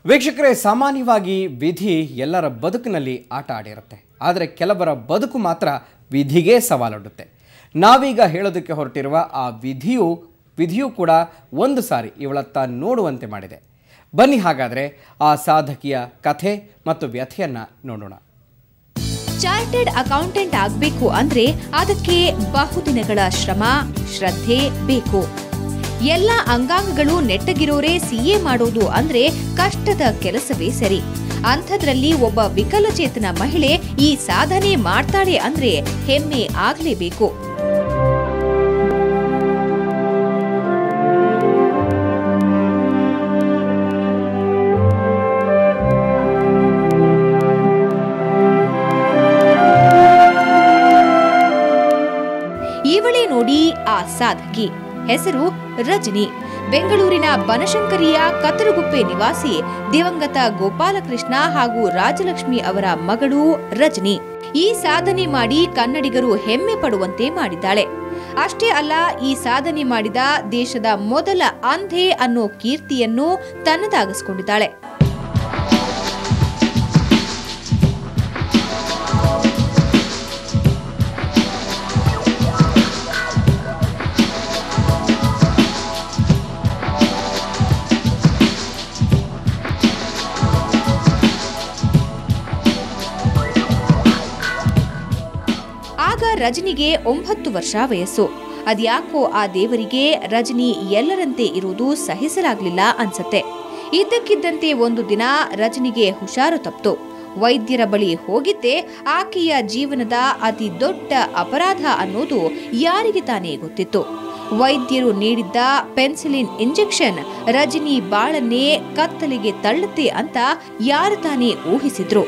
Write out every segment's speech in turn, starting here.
ವೀಕ್ಷಕರೇ ಸಾಮಾನ್ಯವಾಗಿ ವಿಧಿ ಎಲ್ಲರ ಬದುಕಿನಲ್ಲಿ ಆಟ ಆಡಿರುತ್ತೆ ಆದರೆ ಕೆಲವರ ಬದುಕು ಮಾತ್ರ ವಿಧಿಗೇ ಸವಾಲೊಡ್ಡುತ್ತೆ ನಾವೀಗ ಹೇಳೋದಕ್ಕೆ ಹೊರಟಿರುವ ಆ ವಿಧಿಯು ವಿಧಿಯು ಕೂಡ ಒಂದು ಸಾರಿ ಇವಳತ್ತ ನೋಡುವಂತೆ ಮಾಡಿದೆ ಬನ್ನಿ ಹಾಗಾದರೆ ಆ ಸಾಧಕಿಯ ಕಥೆ ಮತ್ತು ವ್ಯಥೆಯನ್ನು ನೋಡೋಣ ಚಾರ್ಟೆಡ್ ಅಕೌಂಟೆಂಟ್ ಆಗ್ಬೇಕು ಅಂದ್ರೆ ಅದಕ್ಕೆ ಬಹುದಿನಗಳ ಶ್ರಮ ಶ್ರದ್ಧೆ ಬೇಕು ಎಲ್ಲ ಅಂಗಾಂಗಗಳು ನೆಟ್ಟಗಿರೋರೇ ಸಿಎ ಮಾಡೋದು ಅಂದ್ರೆ ಕಷ್ಟದ ಕೆಲಸವೇ ಸರಿ ಅಂಥದ್ರಲ್ಲಿ ಒಬ್ಬ ವಿಕಲಚೇತನ ಮಹಿಳೆ ಈ ಸಾಧನೆ ಮಾಡ್ತಾಳೆ ಅಂದ್ರೆ ಹೆಮ್ಮೆ ಆಗ್ಲೇಬೇಕು ಇವಳೇ ನೋಡಿ ಆ ಸಾಧಕಿ ಹೆಸರು ರಜನಿ ಬೆಂಗಳೂರಿನ ಬನಶಂಕರಿಯ ಕತ್ತರಗುಪ್ಪೆ ನಿವಾಸಿ ದಿವಂಗತ ಗೋಪಾಲಕೃಷ್ಣ ಹಾಗೂ ರಾಜಲಕ್ಷ್ಮಿ ಅವರ ಮಗಳು ರಜನಿ ಈ ಸಾಧನೆ ಮಾಡಿ ಕನ್ನಡಿಗರು ಹೆಮ್ಮೆ ಪಡುವಂತೆ ಮಾಡಿದ್ದಾಳೆ ಅಷ್ಟೇ ಅಲ್ಲ ಈ ಸಾಧನೆ ಮಾಡಿದ ದೇಶದ ಮೊದಲ ಅಂಧೆ ಅನ್ನೋ ಕೀರ್ತಿಯನ್ನು ತನ್ನದಾಗಿಸಿಕೊಂಡಿದ್ದಾಳೆ ಆಗ ರಜನಿಗೆ ಒಂಬತ್ತು ವರ್ಷ ವಯಸ್ಸು ಅದ್ಯಾಕೋ ಆ ದೇವರಿಗೆ ರಜನಿ ಎಲ್ಲರಂತೆ ಇರುವುದು ಸಹಿಸಲಾಗ್ಲಿಲ್ಲ ಅನ್ಸತ್ತೆ ಇದ್ದಕ್ಕಿದ್ದಂತೆ ಒಂದು ದಿನ ರಜನಿಗೆ ಹುಷಾರು ತಪ್ತು ವೈದ್ಯರ ಬಳಿ ಹೋಗಿದ್ದೆ ಆಕೆಯ ಜೀವನದ ಅತಿ ದೊಡ್ಡ ಅಪರಾಧ ಅನ್ನೋದು ಯಾರಿಗೆ ತಾನೇ ಗೊತ್ತಿತ್ತು ವೈದ್ಯರು ನೀಡಿದ್ದ ಪೆನ್ಸಿಲಿನ್ ಇಂಜೆಕ್ಷನ್ ರಜನಿ ಬಾಳನ್ನೇ ಕತ್ತಲಿಗೆ ತಳ್ಳುತ್ತೆ ಅಂತ ಯಾರು ತಾನೇ ಊಹಿಸಿದ್ರು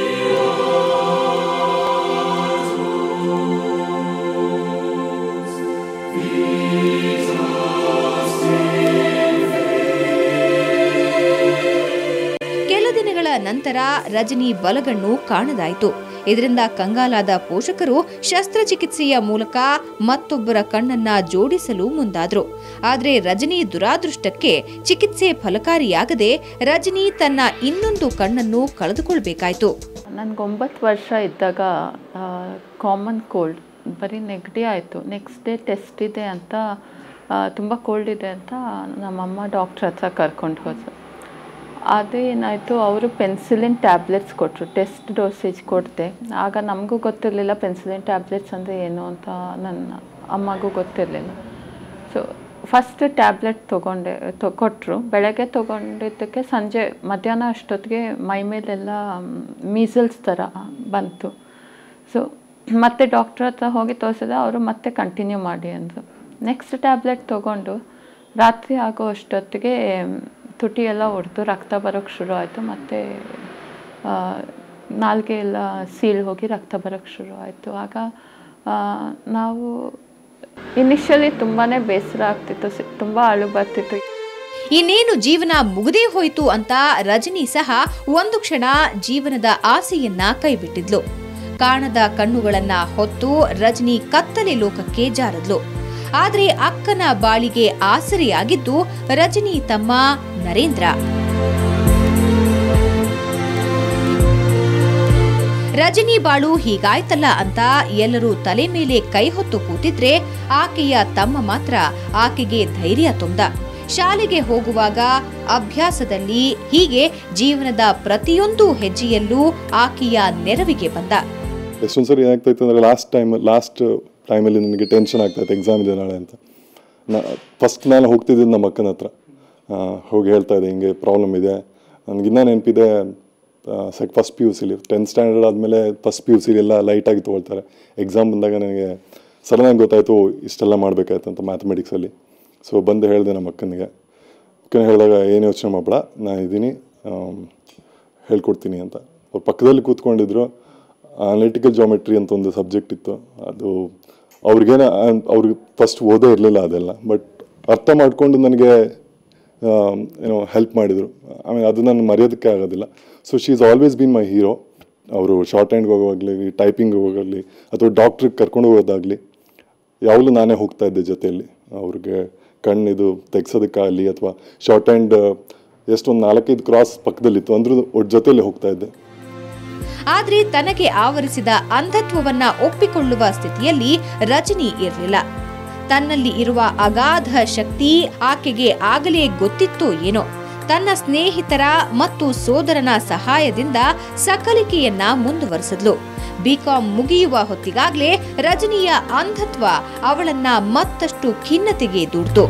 ಕೆಲ ದಿನಗಳ ನಂತರ ರಜನಿ ಬಲಗಣ್ಣು ಕಾಣದಾಯಿತು ಇದರಿಂದ ಕಂಗಾಲಾದ ಪೋಷಕರು ಶಸ್ತ್ರಚಿಕಿತ್ಸೆಯ ಮೂಲಕ ಮತ್ತೊಬ್ಬರ ಕಣ್ಣನ್ನ ಜೋಡಿಸಲು ಮುಂದಾದ್ರು ಆದ್ರೆ ರಜನಿ ದುರಾದೃಷ್ಟಕ್ಕೆ ಚಿಕಿತ್ಸೆ ಫಲಕಾರಿಯಾಗದೆ ರಜನಿ ತನ್ನ ಇನ್ನೊಂದು ಕಣ್ಣನ್ನು ಕಳೆದುಕೊಳ್ಬೇಕಾಯ್ತು ನನಗೆ ಒಂಬತ್ತು ವರ್ಷ ಇದ್ದಾಗ ಕಾಮನ್ ಕೋಲ್ಡ್ ಬರೀ ನೆಗಡಿ ಆಯಿತು ನೆಕ್ಸ್ಟ್ ಡೇ ಟೆಸ್ಟ್ ಇದೆ ಅಂತ ತುಂಬ ಕೋಲ್ಡ್ ಇದೆ ಅಂತ ನಮ್ಮಮ್ಮ ಡಾಕ್ಟ್ರ್ ಹತ್ರ ಕರ್ಕೊಂಡು ಹೋದ್ರು ಅದೇ ಏನಾಯಿತು ಅವರು ಪೆನ್ಸಿಲಿನ್ ಟ್ಯಾಬ್ಲೆಟ್ಸ್ ಕೊಟ್ಟರು ಟೆಸ್ಟ್ ಡೋಸೇಜ್ ಕೊಡ್ತೆ ಆಗ ನಮಗೂ ಗೊತ್ತಿರಲಿಲ್ಲ ಪೆನ್ಸಿಲಿನ್ ಟ್ಯಾಬ್ಲೆಟ್ಸ್ ಅಂದರೆ ಏನು ಅಂತ ನನ್ನ ಅಮ್ಮಗೂ ಗೊತ್ತಿರಲಿಲ್ಲ ಸೊ ಫಸ್ಟ್ ಟ್ಯಾಬ್ಲೆಟ್ ತೊಗೊಂಡೆ ತೊ ಕೊಟ್ಟರು ಬೆಳಗ್ಗೆ ತೊಗೊಂಡಿದ್ದಕ್ಕೆ ಸಂಜೆ ಮಧ್ಯಾಹ್ನ ಅಷ್ಟೊತ್ತಿಗೆ ಮೈ ಮೇಲೆಲ್ಲ ಮೀಸಲ್ಸ್ ಥರ ಬಂತು ಸೊ ಮತ್ತೆ ಡಾಕ್ಟ್ರ್ ಹತ್ರ ಹೋಗಿ ತೋರಿಸಿದೆ ಅವರು ಮತ್ತೆ ಕಂಟಿನ್ಯೂ ಮಾಡಿ ಅಂದರು ನೆಕ್ಸ್ಟ್ ಟ್ಯಾಬ್ಲೆಟ್ ತೊಗೊಂಡು ರಾತ್ರಿ ಆಗೋ ಅಷ್ಟೊತ್ತಿಗೆ ತುಟಿ ಎಲ್ಲ ಒಡೆದು ರಕ್ತ ಬರೋಕ್ಕೆ ಶುರು ಆಯಿತು ಮತ್ತು ನಾಲ್ಗೆ ಎಲ್ಲ ಸೀಳ್ ಹೋಗಿ ರಕ್ತ ಬರೋಕ್ಕೆ ಶುರು ಆಯಿತು ಆಗ ಆ, ನಾವು ಇನಿಷಿಯಲಿ ತುಂಬಾ ಬೇಸರ ಆಗ್ತಿತ್ತು ಸಿ- ತುಂಬ ಅಳು ಬರ್ತಿತ್ತು ಇನ್ನೇನು ಜೀವನ ಮುಗಿದೇ ಹೋಯ್ತು ಅಂತ ರಜನಿ ಸಹ ಒಂದು ಕ್ಷಣ ಜೀವನದ ಆಸೆಯನ್ನ ಕೈಬಿಟ್ಟಿದ್ಲು ಕಾಣದ ಕಣ್ಣುಗಳನ್ನ ಹೊತ್ತು ರಜನಿ ಕತ್ತಲೆ ಲೋಕಕ್ಕೆ ಜಾರದ್ಲು ಆದ್ರೆ ಅಕ್ಕನ ಬಾಳಿಗೆ ಆಸರೆಯಾಗಿದ್ದು ರಜನಿ ತಮ್ಮ ನರೇಂದ್ರ ರಜನಿ ಬಾಳು ಹೀಗಾಯ್ತಲ್ಲ ಅಂತ ಎಲ್ಲರೂ ತಲೆ ಮೇಲೆ ಕೈ ಹೊತ್ತು ಕೂತಿದ್ರೆ ಆಕೆಯ ತಮ್ಮ ಮಾತ್ರ ಆಕೆಗೆ ಧೈರ್ಯ ತುಂಬ್ದ ಶಾಲೆಗೆ ಹೋಗುವಾಗ ಅಭ್ಯಾಸದಲ್ಲಿ ಹೀಗೆ ಜೀವನದ ಪ್ರತಿಯೊಂದು ಹೆಜ್ಜೆಯಲ್ಲೂ ಆಕೆಯ ನೆರವಿಗೆ ಬಂದ ಎಷ್ಟೊಂದು ಸರಿ ಏನಾಗ್ತಾ ಇತ್ತು ಅಂದರೆ ಲಾಸ್ಟ್ ಟೈಮ್ ಲಾಸ್ಟ್ ಟೈಮಲ್ಲಿ ನನಗೆ ಟೆನ್ಷನ್ ಆಗ್ತಾ ಇತ್ತು ಎಕ್ಸಾಮ್ ಇದೆ ನಾಳೆ ಅಂತ ನಾ ಫಸ್ಟ್ ನಾನು ಹೋಗ್ತಿದ್ದಿದ್ದು ನಮ್ಮ ಅಕ್ಕನ ಹತ್ರ ಆ, ಹೋಗಿ ಹೇಳ್ತಾ ಇದ್ದೆ ಹಿಂಗೆ ಪ್ರಾಬ್ಲಮ್ ಇದೆ ನನಗಿನ್ನ ನೆನಪಿದೆ ಸೆಕ್ ಫಸ್ಟ್ ಪಿ ಯು ಸಿಲಿ ಟೆಂತ್ ಸ್ಟ್ಯಾಂಡರ್ಡ್ ಆದಮೇಲೆ ಫಸ್ಟ್ ಪಿ ಯು ಸಿಲಿ ಎಲ್ಲ ಲೈಟಾಗಿ ತೊಗೊಳ್ತಾರೆ ಎಕ್ಸಾಮ್ ಬಂದಾಗ ನನಗೆ ಸಡನ್ನಾಗಿ ಗೊತ್ತಾಯಿತು ಇಷ್ಟೆಲ್ಲ ಮಾಡಬೇಕಾಯ್ತು ಅಂತ ಮ್ಯಾಥಮೆಟಿಕ್ಸಲ್ಲಿ ಸೊ ಬಂದು ಹೇಳಿದೆ ನಮ್ಮ ಅಕ್ಕನಿಗೆ ಅಕ್ಕನ ಹೇಳಿದಾಗ ಏನು ಯೋಚನೆ ಮಾಡಬೇಡ ನಾನು ಇದ್ದೀನಿ ಹೇಳ್ಕೊಡ್ತೀನಿ ಅಂತ ಅವ್ರ ಪಕ್ಕದಲ್ಲಿ ಕೂತ್ಕೊಂಡಿದ್ರು ಅನಾಲಿಟಿಕಲ್ ಜಾಮೆಟ್ರಿ ಅಂತ ಒಂದು ಸಬ್ಜೆಕ್ಟ್ ಇತ್ತು ಅದು ಅವ್ರಿಗೇನ ಅವ್ರಿಗೆ ಫಸ್ಟ್ ಓದೇ ಇರಲಿಲ್ಲ ಅದೆಲ್ಲ ಬಟ್ ಅರ್ಥ ಮಾಡಿಕೊಂಡು ನನಗೆ ಏನೋ ಹೆಲ್ಪ್ ಮಾಡಿದರು ಆಮೇಲೆ ಅದು ನಾನು ಮರೆಯೋದಕ್ಕೆ ಆಗೋದಿಲ್ಲ so she is always been my hero ಅವರು ಶಾರ್ಟ್ ಹ್ಯಾಂಡ್ಗೆ ಹೋಗೋವಾಗಲಿ ಟೈಪಿಂಗ್ ಹೋಗೋಗಲಿ ಅಥವಾ ಡಾಕ್ಟ್ರಿಗೆ ಕರ್ಕೊಂಡು ಹೋಗೋದಾಗಲಿ ಯಾವಾಗಲೂ ನಾನೇ ಹೋಗ್ತಾ ಇದ್ದೆ ಜೊತೆಯಲ್ಲಿ ಅವ್ರಿಗೆ ಕಣ್ಣಿದು ತೆಗ್ಸೋದಕ್ಕಾಗಲಿ ಅಥವಾ ಶಾರ್ಟ್ ಹ್ಯಾಂಡ್ ಎಷ್ಟೊಂದು ನಾಲ್ಕೈದು ಕ್ರಾಸ್ ಪಕ್ಕದಲ್ಲಿತ್ತು ಅಂದ್ರೂ ಒಟ್ಟು ಜೊತೆಯಲ್ಲಿ ಹೋಗ್ತಾ ಇದ್ದೆ ಆದ್ರೆ ತನಗೆ ಆವರಿಸಿದ ಅಂಧತ್ವವನ್ನ ಒಪ್ಪಿಕೊಳ್ಳುವ ಸ್ಥಿತಿಯಲ್ಲಿ ರಜನಿ ಇರಲಿಲ್ಲ ತನ್ನಲ್ಲಿ ಇರುವ ಅಗಾಧ ಶಕ್ತಿ ಆಕೆಗೆ ಆಗಲೇ ಗೊತ್ತಿತ್ತೋ ಏನೋ ತನ್ನ ಸ್ನೇಹಿತರ ಮತ್ತು ಸೋದರನ ಸಹಾಯದಿಂದ ಸಕಲಿಕೆಯನ್ನ ಮುಂದುವರೆಸಿದ್ಲು ಬಿಕಾಂ ಮುಗಿಯುವ ಹೊತ್ತಿಗಾಗ್ಲೇ ರಜನಿಯ ಅಂಧತ್ವ ಅವಳನ್ನ ಮತ್ತಷ್ಟು ಖಿನ್ನತೆಗೆ ದೂಡ್ತು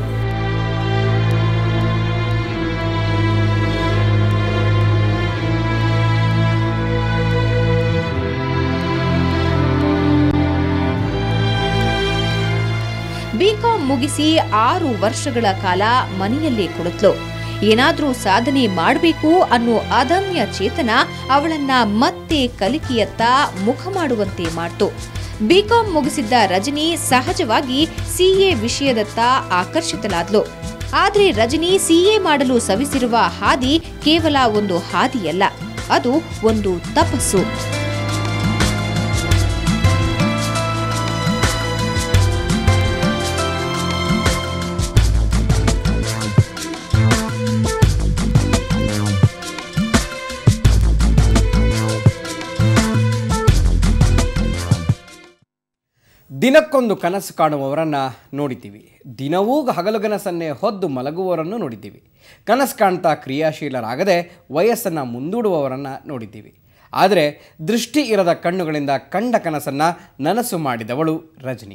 ಬಿಕಾಂ ಮುಗಿಸಿ ಆರು ವರ್ಷಗಳ ಕಾಲ ಮನೆಯಲ್ಲೇ ಕುಳಿತ್ಲು ಏನಾದ್ರೂ ಸಾಧನೆ ಮಾಡಬೇಕು ಅನ್ನೋ ಅದಮ್ಯ ಚೇತನ ಅವಳನ್ನ ಮತ್ತೆ ಕಲಿಕೆಯತ್ತ ಮುಖ ಮಾಡುವಂತೆ ಮಾಡ್ತು ಬಿಕಾಂ ಮುಗಿಸಿದ್ದ ರಜನಿ ಸಹಜವಾಗಿ ಸಿಎ ವಿಷಯದತ್ತ ಆಕರ್ಷಿತಲಾದ್ಲು ಆದ್ರೆ ರಜನಿ ಸಿಎ ಮಾಡಲು ಸವಿಸಿರುವ ಹಾದಿ ಕೇವಲ ಒಂದು ಹಾದಿಯಲ್ಲ ಅದು ಒಂದು ತಪಸ್ಸು ದಿನಕ್ಕೊಂದು ಕನಸು ಕಾಣುವವರನ್ನ ನೋಡಿದ್ದೀವಿ ದಿನವೂ ಹಗಲುಗನಸನ್ನೇ ಹೊದ್ದು ಮಲಗುವವರನ್ನು ನೋಡಿದ್ದೀವಿ ಕನಸು ಕಾಣ್ತಾ ಕ್ರಿಯಾಶೀಲರಾಗದೆ ವಯಸ್ಸನ್ನು ಮುಂದೂಡುವವರನ್ನ ನೋಡಿದ್ದೀವಿ ಆದರೆ ದೃಷ್ಟಿ ಇರದ ಕಣ್ಣುಗಳಿಂದ ಕಂಡ ಕನಸನ್ನ ನನಸು ಮಾಡಿದವಳು ರಜನಿ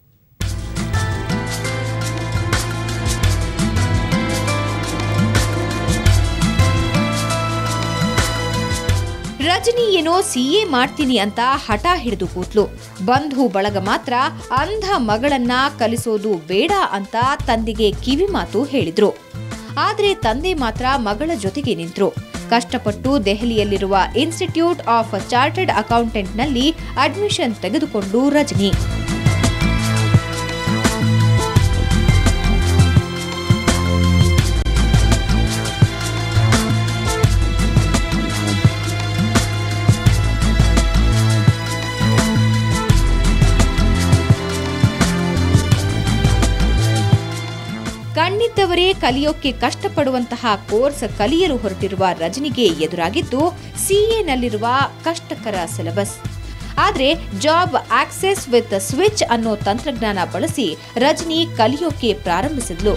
ರಜನಿ ಏನೋ ಸಿಎ ಮಾಡ್ತೀನಿ ಅಂತ ಹಠ ಹಿಡಿದು ಕೂತ್ಲು ಬಂಧು ಬಳಗ ಮಾತ್ರ ಅಂಧ ಮಗಳನ್ನ ಕಲಿಸೋದು ಬೇಡ ಅಂತ ತಂದೆಗೆ ಕಿವಿ ಮಾತು ಹೇಳಿದ್ರು ಆದ್ರೆ ತಂದೆ ಮಾತ್ರ ಮಗಳ ಜೊತೆಗೆ ನಿಂತ್ರು ಕಷ್ಟಪಟ್ಟು ದೆಹಲಿಯಲ್ಲಿರುವ ಇನ್ಸ್ಟಿಟ್ಯೂಟ್ ಆಫ್ ಚಾರ್ಟರ್ಡ್ ಅಕೌಂಟೆಂಟ್ನಲ್ಲಿ ಅಡ್ಮಿಷನ್ ತೆಗೆದುಕೊಂಡು ರಜನಿ ಕಣ್ಣಿದ್ದವರೇ ಕಲಿಯೋಕೆ ಕಷ್ಟಪಡುವಂತಹ ಕೋರ್ಸ್ ಕಲಿಯಲು ಹೊರಟಿರುವ ರಜನಿಗೆ ಎದುರಾಗಿದ್ದು ಸಿಎನಲ್ಲಿರುವ ಕಷ್ಟಕರ ಸಿಲೆಬಸ್ ಆದ್ರೆ ಜಾಬ್ ಆಕ್ಸೆಸ್ ವಿತ್ ಸ್ವಿಚ್ ಅನ್ನೋ ತಂತ್ರಜ್ಞಾನ ಬಳಸಿ ರಜನಿ ಕಲಿಯೋಕೆ ಪ್ರಾರಂಭಿಸಿದ್ಲು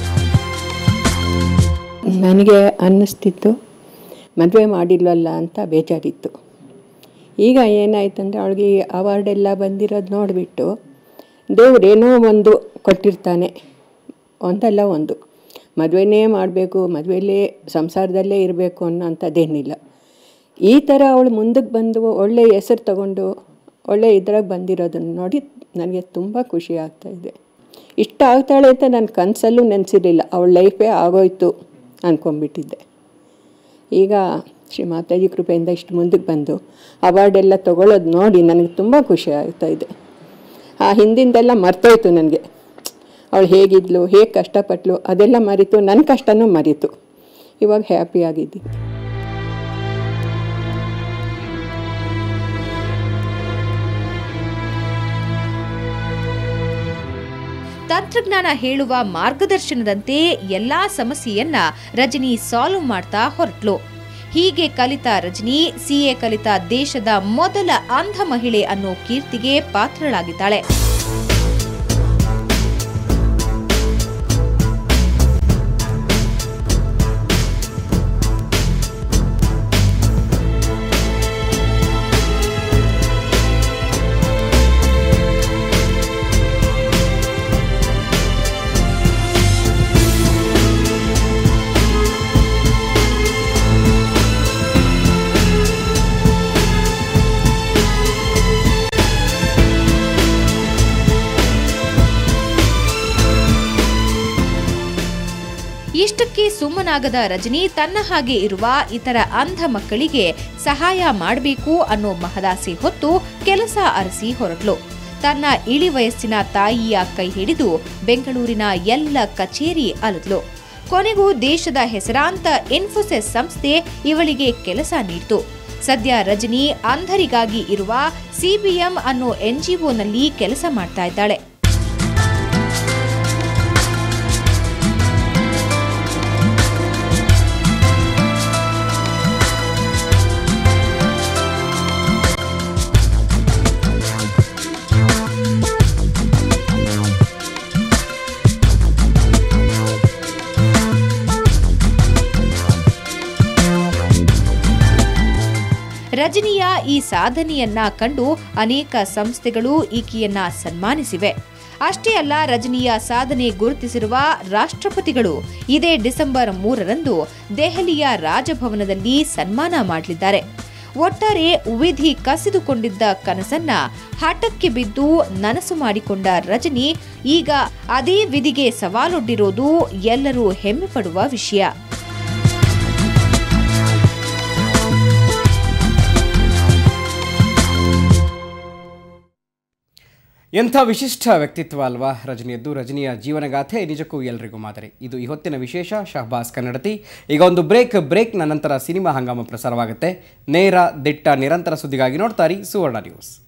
ನನಗೆ ಅನ್ನಿಸ್ತಿತ್ತು ಮದುವೆ ಮಾಡಿಲ್ವಲ್ಲ ಅಂತ ಬೇಜಾರಿತ್ತು ಈಗ ಏನಾಯ್ತಂದರೆ ಅವಳಿಗೆ ಅವಾರ್ಡ್ ಎಲ್ಲ ಬಂದಿರೋದು ನೋಡಿಬಿಟ್ಟು ದೇವ್ರೇನೋ ಒಂದು ಕೊಟ್ಟಿರ್ತಾನೆ ಒಂದಲ್ಲ ಒಂದು ಮದುವೆನೇ ಮಾಡಬೇಕು ಮದುವೆಯಲ್ಲೇ ಸಂಸಾರದಲ್ಲೇ ಇರಬೇಕು ಅನ್ನೋಂಥದ್ದೇನಿಲ್ಲ ಈ ಥರ ಅವಳು ಮುಂದಕ್ಕೆ ಬಂದು ಒಳ್ಳೆ ಹೆಸರು ತಗೊಂಡು ಒಳ್ಳೆ ಇದ್ರಾಗ ಬಂದಿರೋದನ್ನು ನೋಡಿ ನನಗೆ ತುಂಬ ಖುಷಿ ಆಗ್ತಾಯಿದೆ ಇಷ್ಟ ಆಗ್ತಾಳೆ ಅಂತ ನನ್ನ ಕನಸಲ್ಲೂ ನೆನೆಸಿರಲಿಲ್ಲ ಅವಳ ಲೈಫೇ ಆಗೋಯ್ತು ಅಂದ್ಕೊಂಡ್ಬಿಟ್ಟಿದ್ದೆ ಈಗ ಶ್ರೀ ಮಾತಾಜಿ ಕೃಪೆಯಿಂದ ಇಷ್ಟು ಮುಂದಕ್ಕೆ ಬಂದು ಅವಾರ್ಡ್ ಎಲ್ಲ ತೊಗೊಳೋದು ನೋಡಿ ನನಗೆ ತುಂಬ ಖುಷಿ ಆಗ್ತಾಯಿದೆ ಆ ಹಿಂದಿಂದೆಲ್ಲ ಮರ್ತೋಯ್ತು ನನಗೆ ಅವಳು ಹೇಗಿದ್ಲು ಹೇಗೆ ಕಷ್ಟಪಟ್ಲು ಅದೆಲ್ಲ ಮರಿತು ನನ್ನ ಕಷ್ಟನೂ ಮರಿತು ಇವಾಗ ಹ್ಯಾಪಿಯಾಗಿದ್ದೀನಿ ತಂತ್ರಜ್ಞಾನ ಹೇಳುವ ಮಾರ್ಗದರ್ಶನದಂತೆ ಎಲ್ಲಾ ಸಮಸ್ಯೆಯನ್ನ ರಜನಿ ಸಾಲ್ವ್ ಮಾಡ್ತಾ ಹೊರಟ್ಲು ಹೀಗೆ ಕಲಿತ ರಜನಿ ಸಿಎ ಕಲಿತ ದೇಶದ ಮೊದಲ ಅಂಧ ಮಹಿಳೆ ಅನ್ನೋ ಕೀರ್ತಿಗೆ ಪಾತ್ರಳಾಗಿದ್ದಾಳೆ ಇಷ್ಟಕ್ಕೆ ಸುಮ್ಮನಾಗದ ರಜನಿ ತನ್ನ ಹಾಗೆ ಇರುವ ಇತರ ಅಂಧ ಮಕ್ಕಳಿಗೆ ಸಹಾಯ ಮಾಡಬೇಕು ಅನ್ನೋ ಮಹದಾಸೆ ಹೊತ್ತು ಕೆಲಸ ಅರಸಿ ಹೊರಟ್ಲು ತನ್ನ ಇಳಿ ವಯಸ್ಸಿನ ತಾಯಿಯ ಕೈ ಹಿಡಿದು ಬೆಂಗಳೂರಿನ ಎಲ್ಲ ಕಚೇರಿ ಅಲದ್ಲು ಕೊನೆಗೂ ದೇಶದ ಹೆಸರಾಂತ ಇನ್ಫೋಸಿಸ್ ಸಂಸ್ಥೆ ಇವಳಿಗೆ ಕೆಲಸ ನೀಡಿತು ಸದ್ಯ ರಜನಿ ಅಂಧರಿಗಾಗಿ ಇರುವ ಸಿಬಿಎಂ ಅನ್ನೋ ಎನ್ಜಿಒನಲ್ಲಿ ಕೆಲಸ ಮಾಡ್ತಾ ಇದ್ದಾಳೆ ರಜನಿಯ ಈ ಸಾಧನೆಯನ್ನ ಕಂಡು ಅನೇಕ ಸಂಸ್ಥೆಗಳು ಈಕೆಯನ್ನ ಸನ್ಮಾನಿಸಿವೆ ಅಷ್ಟೇ ಅಲ್ಲ ರಜನಿಯ ಸಾಧನೆ ಗುರುತಿಸಿರುವ ರಾಷ್ಟ್ರಪತಿಗಳು ಇದೇ ಡಿಸೆಂಬರ್ ಮೂರರಂದು ದೆಹಲಿಯ ರಾಜಭವನದಲ್ಲಿ ಸನ್ಮಾನ ಮಾಡಲಿದ್ದಾರೆ ಒಟ್ಟಾರೆ ವಿಧಿ ಕಸಿದುಕೊಂಡಿದ್ದ ಕನಸನ್ನ ಹಠಕ್ಕೆ ಬಿದ್ದು ನನಸು ಮಾಡಿಕೊಂಡ ರಜನಿ ಈಗ ಅದೇ ವಿಧಿಗೆ ಸವಾಲೊಡ್ಡಿರೋದು ಎಲ್ಲರೂ ಹೆಮ್ಮೆ ಪಡುವ ವಿಷಯ ಎಂಥ ವಿಶಿಷ್ಟ ವ್ಯಕ್ತಿತ್ವ ಅಲ್ವಾ ರಜನಿಯದ್ದು ರಜನಿಯ ಜೀವನಗಾಥೆ ನಿಜಕ್ಕೂ ಎಲ್ರಿಗೂ ಮಾದರಿ ಇದು ಈ ಹೊತ್ತಿನ ವಿಶೇಷ ಶಹಬಾಸ್ ಕನ್ನಡತಿ ಈಗ ಒಂದು ಬ್ರೇಕ್ ಬ್ರೇಕ್ನ ನಂತರ ಸಿನಿಮಾ ಹಂಗಾಮ ಪ್ರಸಾರವಾಗುತ್ತೆ ನೇರ ದಿಟ್ಟ ನಿರಂತರ ಸುದ್ದಿಗಾಗಿ ನೋಡ್ತಾರಿ ಸುವರ್ಣ ನ್ಯೂಸ್